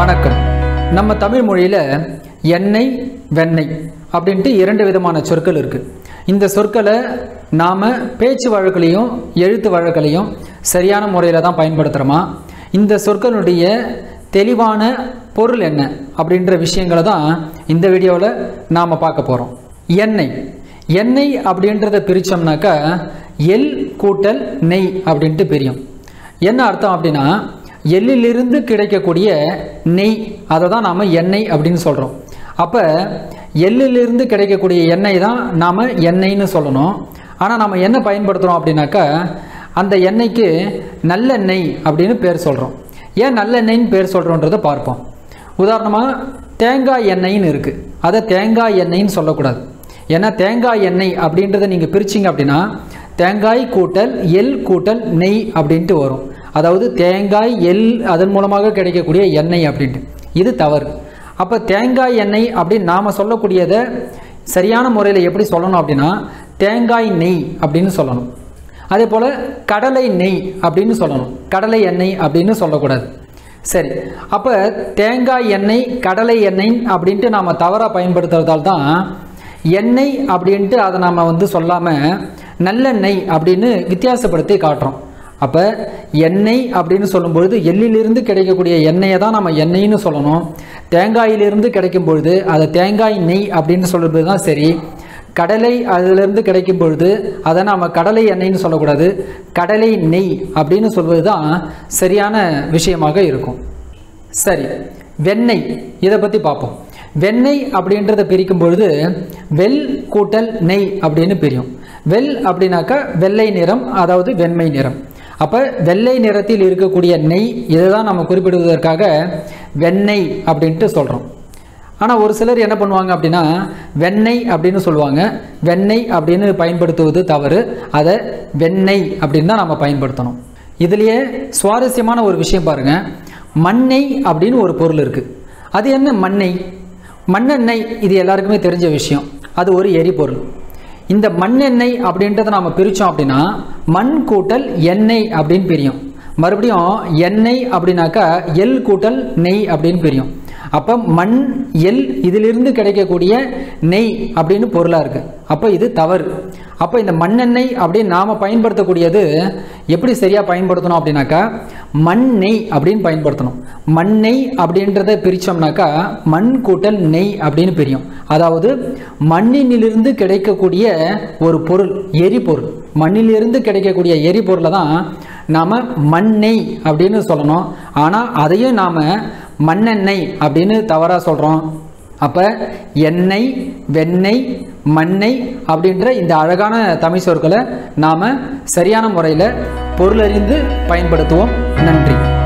வணக்கம் நம்ம தமிழ் மொழியில் எண்ணெய் வெண்ணெய் அப்படின்ட்டு இரண்டு விதமான சொற்கள் இருக்குது இந்த சொற்களை நாம் பேச்சு வழக்குலையும் எழுத்து வழக்குலையும் சரியான முறையில் தான் பயன்படுத்துகிறோமா இந்த சொற்களுடைய தெளிவான பொருள் என்ன அப்படின்ற விஷயங்களை தான் இந்த வீடியோவில் நாம் பார்க்க போகிறோம் எண்ணெய் எண்ணெய் அப்படின்றத பிரித்தோம்னாக்கா எல் கூட்டல் நெய் அப்படின்ட்டு பிரியும் என்ன அர்த்தம் அப்படின்னா எள்ளிலிருந்து கிடைக்கக்கூடிய நெய் அதை தான் நாம் எண்ணெய் அப்படின்னு சொல்கிறோம் அப்போ எள்ளிலிருந்து கிடைக்கக்கூடிய எண்ணெய் தான் நாம் எண்ணெய்னு சொல்லணும் ஆனால் நம்ம என்ன பயன்படுத்துகிறோம் அப்படின்னாக்கா அந்த எண்ணெய்க்கு நல்லெண்ணெய் அப்படின்னு பேர் சொல்கிறோம் ஏன் நல்லெண்ணெய்ன்னு பேர் சொல்கிறோன்றதை பார்ப்போம் உதாரணமாக தேங்காய் எண்ணெய்ன்னு இருக்குது அதை தேங்காய் எண்ணெய்ன்னு சொல்லக்கூடாது ஏன்னா தேங்காய் எண்ணெய் அப்படின்றத நீங்கள் பிரிச்சிங்க அப்படின்னா தேங்காய் கூட்டல் எள் கூட்டல் நெய் அப்படின்ட்டு வரும் அதாவது தேங்காய் எள் அதன் மூலமாக கிடைக்கக்கூடிய எண்ணெய் அப்படின்ட்டு இது தவறு அப்போ தேங்காய் எண்ணெய் அப்படின்னு நாம் சொல்லக்கூடியதை சரியான முறையில் எப்படி சொல்லணும் அப்படின்னா தேங்காய் நெய் அப்படின்னு சொல்லணும் அதே போல் கடலை நெய் அப்படின்னு சொல்லணும் கடலை எண்ணெய் அப்படின்னு சொல்லக்கூடாது சரி அப்போ தேங்காய் எண்ணெய் கடலை எண்ணெய் அப்படின்ட்டு நாம் தவறாக பயன்படுத்துறதால் தான் எண்ணெய் அப்படின்ட்டு அதை நாம் வந்து சொல்லாமல் நல்லெண்ணெய் அப்படின்னு வித்தியாசப்படுத்தி காட்டுறோம் அப்போ எண்ணெய் அப்படின்னு சொல்லும்பொழுது எள்ளிலிருந்து கிடைக்கக்கூடிய எண்ணெயை தான் நம்ம எண்ணெய்னு சொல்லணும் தேங்காயிலிருந்து கிடைக்கும் பொழுது அதை தேங்காய் நெய் அப்படின்னு சொல்கிறது தான் சரி கடலை அதிலிருந்து கிடைக்கும் பொழுது அதை நாம் கடலை எண்ணெய்னு சொல்லக்கூடாது கடலை நெய் அப்படின்னு சொல்வது தான் சரியான விஷயமாக இருக்கும் சரி வெண்ணெய் இதை பற்றி பார்ப்போம் வெண்ணெய் அப்படின்றத பிரிக்கும் பொழுது வெள் கூட்டல் நெய் அப்படின்னு பிரியும் வெள் அப்படின்னாக்கா வெள்ளை நிறம் அதாவது வெண்மை நிறம் அப்போ வெள்ளை நிறத்தில் இருக்கக்கூடிய நெய் இதை தான் நம்ம குறிப்பிடுவதற்காக வெண்ணெய் அப்படின்ட்டு சொல்கிறோம் ஆனால் ஒரு சிலர் என்ன பண்ணுவாங்க அப்படின்னா வெண்ணெய் அப்படின்னு சொல்லுவாங்க வெண்ணெய் அப்படின்னு பயன்படுத்துவது தவறு அதை வெண்ணெய் அப்படின்னு தான் நம்ம பயன்படுத்தணும் இதுலேயே சுவாரஸ்யமான ஒரு விஷயம் பாருங்கள் மண்ணெய் அப்படின்னு ஒரு பொருள் இருக்குது அது என்ன மண்ணெய் மண்ணெண்ணெய் இது எல்லாருக்குமே தெரிஞ்ச விஷயம் அது ஒரு எரிபொருள் இந்த மண்ணெண்ணெய் அப்படின்றத நாம் பிரித்தோம் அப்படின்னா மண் கூட்டல் எண்ணெய் அப்படின்னு பிரியும் மறுபடியும் எண்ணெய் அப்படின்னாக்கா எல் கூட்டல் நெய் அப்படின்னு பிரியும் அப்போ மண் எல் இதிலிருந்து கிடைக்கக்கூடிய நெய் அப்படின்னு பொருளாக இருக்குது அப்போ இது தவறு அப்போ இந்த மண்ணெண்ணெய் அப்படின்னு நாம் பயன்படுத்தக்கூடியது எப்படி சரியாக பயன்படுத்தணும் அப்படின்னாக்கா மண் நெய் அப்படின்னு பயன்படுத்தணும் மண்ணெய் அப்படின்றத பிரித்தோம்னாக்கா மண் கூட்டல் நெய் அப்படின்னு பிரியும் அதாவது மண்ணினிலிருந்து கிடைக்கக்கூடிய ஒரு பொருள் எரிபொருள் மண்ணிலிருந்து கிடைக்கக்கூடிய எரிபொருளை தான் நாம் மண்ணெய் அப்படின்னு சொல்லணும் ஆனால் அதையும் நாம் மண்ணெண்ணெய் அப்படின்னு தவறாக சொல்கிறோம் அப்போ எண்ணெய் வெண்ணெய் மண்ணெய் அப்படின்ற இந்த அழகான தமிழ் சொற்களை நாம் சரியான முறையில் பொருளறிந்து பயன்படுத்துவோம் நன்றி